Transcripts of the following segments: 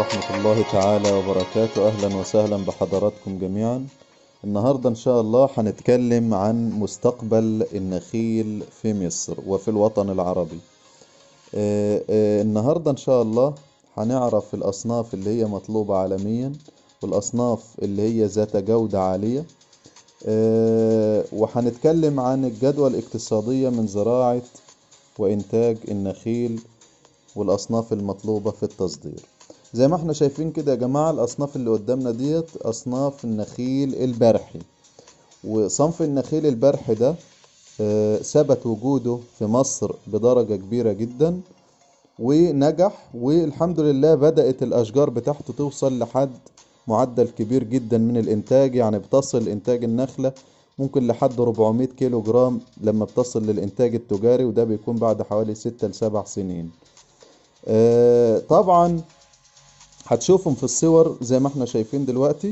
ورحمة الله تعالى وبركاته أهلا وسهلا بحضراتكم جميعا النهاردة إن شاء الله هنتكلم عن مستقبل النخيل في مصر وفي الوطن العربي آه، آه، النهاردة إن شاء الله هنعرف الأصناف اللي هي مطلوبة عالميا والأصناف اللي هي ذات جودة عالية آه، وهنتكلم عن الجدوى الاقتصادية من زراعة وإنتاج النخيل والأصناف المطلوبة في التصدير زي ما احنا شايفين كده يا جماعة الأصناف اللي قدامنا ديت أصناف النخيل البرحي وصنف النخيل البرحي ده آه، ثبت وجوده في مصر بدرجة كبيرة جدا ونجح والحمد لله بدأت الأشجار بتاعته توصل لحد معدل كبير جدا من الإنتاج يعني بتصل إنتاج النخلة ممكن لحد 400 كيلو جرام لما بتصل للإنتاج التجاري وده بيكون بعد حوالي 6 لسبع سنين آه، طبعا هتشوفهم في الصور زي ما احنا شايفين دلوقتي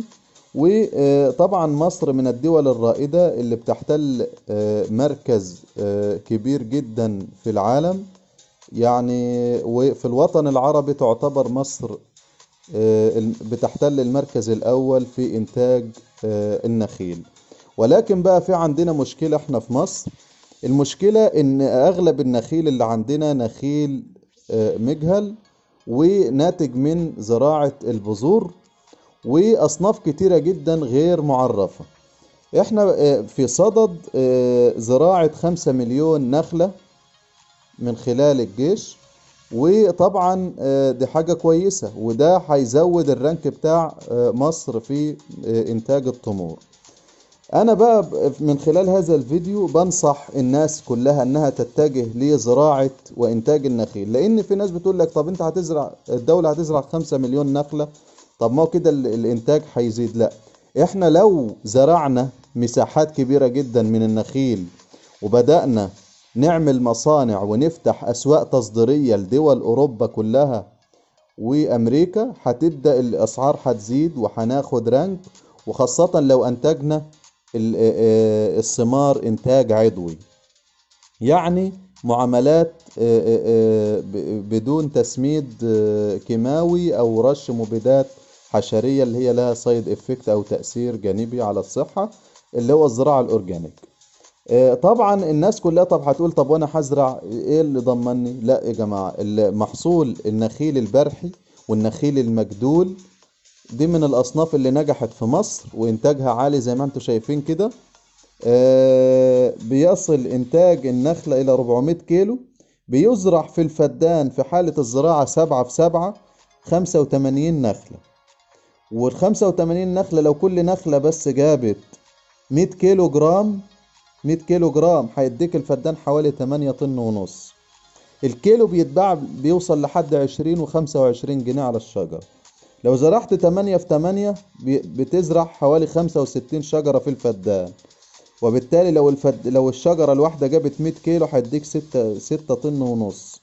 وطبعا مصر من الدول الرائدة اللي بتحتل آه، مركز آه، كبير جدا في العالم يعني وفي الوطن العربي تعتبر مصر آه، بتحتل المركز الأول في إنتاج آه، النخيل ولكن بقى في عندنا مشكلة احنا في مصر المشكلة إن أغلب النخيل اللي عندنا نخيل آه، مجهل وناتج من زراعة البذور وأصناف كتيرة جدا غير معرفة احنا آه، في صدد آه، زراعة خمسة مليون نخلة من خلال الجيش وطبعا آه، دي حاجة كويسة وده هيزود الرانك بتاع آه، مصر في آه، إنتاج التمور أنا بقى ب- من خلال هذا الفيديو بنصح الناس كلها إنها تتجه لزراعة وإنتاج النخيل لأن في ناس بتقول لك طب أنت هتزرع الدولة هتزرع خمسة مليون نخلة طب ما هو كده ال- الإنتاج هيزيد لا إحنا لو زرعنا مساحات كبيرة جدا من النخيل وبدأنا نعمل مصانع ونفتح أسواق تصديرية لدول أوروبا كلها وأمريكا هتبدأ الأسعار هتزيد وهناخد رانك وخاصة لو أنتجنا ال- آه، آه، الثمار إنتاج عضوي يعني معاملات آه، آه، آه، ب- بدون تسميد آه، كيماوي أو رش مبيدات حشرية اللي هي لها سايد افكت أو تأثير جانبي على الصحة اللي هو الزراعة الأورجانيك آه، طبعا الناس كلها طب هتقول طب وانا هزرع ايه اللي ضمني لا يا جماعة المحصول النخيل البرحي والنخيل المجدول دي من الاصناف اللي نجحت في مصر وانتاجها عالي زي ما انتم شايفين كده آه، بيصل انتاج النخلة الى 400 كيلو بيزرع في الفدان في حالة الزراعة سبعة في سبعة 85 نخلة وال 85 نخلة لو كل نخلة بس جابت 100 كيلو جرام 100 كيلو جرام هيديك الفدان حوالي 8 طن ونص الكيلو بيتباع بيوصل لحد 20 و25 جنيه على الشجر لو زرعت 8 في 8 بي- بتزرع حوالي 65 شجرة في الفدان وبالتالي لو الفد... لو الشجرة الواحدة جابت 100 كيلو هيديك 6 6 طن ونص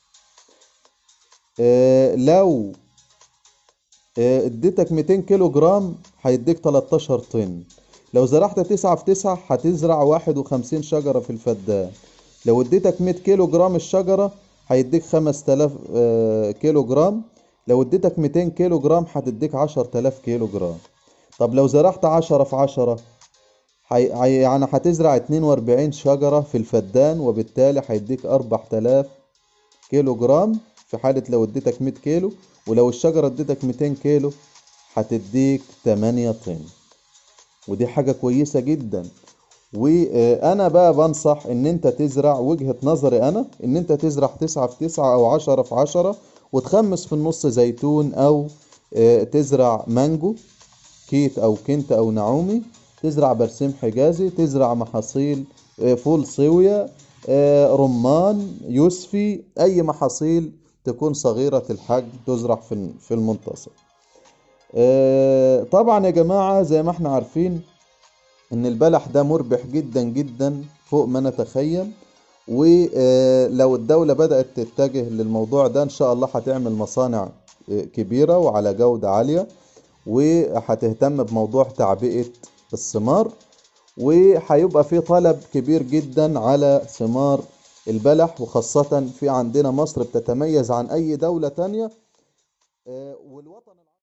آه لو آه، اديتك 200 كيلو جرام هيديك 13 طن لو زرعت 9 في 9 هتزرع 51 شجرة في الفدان لو اديتك 100 كيلو جرام الشجرة هيديك 5000 آه، كيلو جرام لو اديتك 200 كيلو جرام هتديك 10000 كيلو جرام طب لو زرعت 10 في 10 هي... هي... يعني هتزرع 42 شجرة في الفدان وبالتالي هيديك 4000 كيلو جرام في حالة لو اديتك 100 كيلو ولو الشجرة اديتك 200 كيلو هتديك 8 طن ودي حاجة كويسة جدا وانا بقى بنصح ان انت تزرع وجهة نظري انا ان انت تزرع تسعة في تسعة او عشرة في عشرة وتخمس في النص زيتون او آه، تزرع مانجو كيت او كنت او نعومي تزرع برسيم حجازي تزرع محاصيل آه، فول صويا آه، رمان يوسفي اي محاصيل تكون صغيرة الحجم تزرع في في المنتصف آه، طبعا يا جماعة زي ما احنا عارفين ان البلح ده مربح جدا جدا فوق ما نتخيل ولو الدولة بدأت تتجه للموضوع ده ان شاء الله هتعمل مصانع آه، كبيرة وعلى جودة عالية وهتهتم بموضوع تعبئة الثمار وهيبقى في طلب كبير جدا على ثمار البلح وخاصة في عندنا مصر بتتميز عن أي دولة تانية آه، والوطن